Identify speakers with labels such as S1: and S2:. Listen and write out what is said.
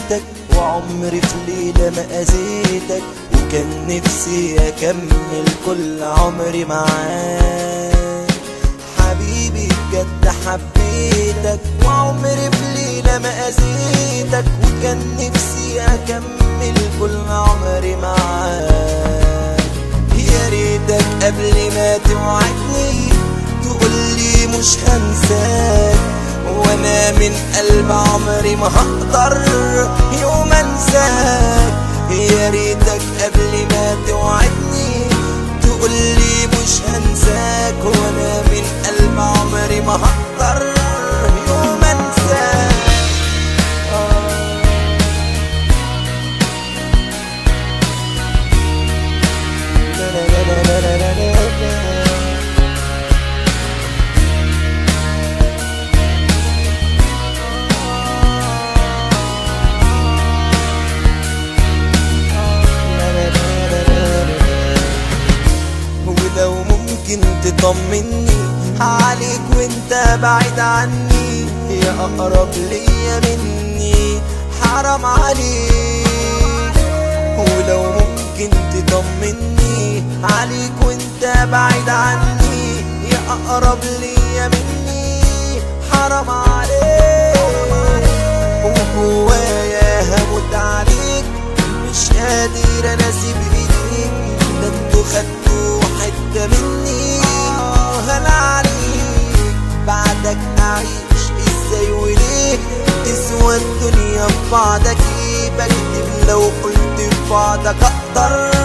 S1: حبيتك وعمري في ليلة ما أذيتك وكان نفسي أكمل كل عمري معاك حبيبي بجد حبيتك وعمري في ليلة ما أذيتك وكان نفسي أكمل كل عمري معاك يا ريتك قبل ما توعدني تقولي مش هنساك وانا من قلب عمري ما هقدر يوم انساك يا ريتك قبل ما توعدني تقولي مش هنساك وانا من قلب عمري ما هقدر يوم انساك لا لا لا لا لا لا لا لا. ولو ممكن تطمني عليك وانت بعيد عني يا اقرب ليا مني حرام عليك ولو ممكن تطمني عليك وانت بعيد عني يا اقرب ليا مني حرام عليك وجوايا هموت عليك مش قادر انا اسيب ايديك ده انتوا خدتوا حته مني وهلا عليك بعدك اعيش ازاي وليه تسوى الدنيا في بعدك ايه بكتب لو قلت في بعدك اقدر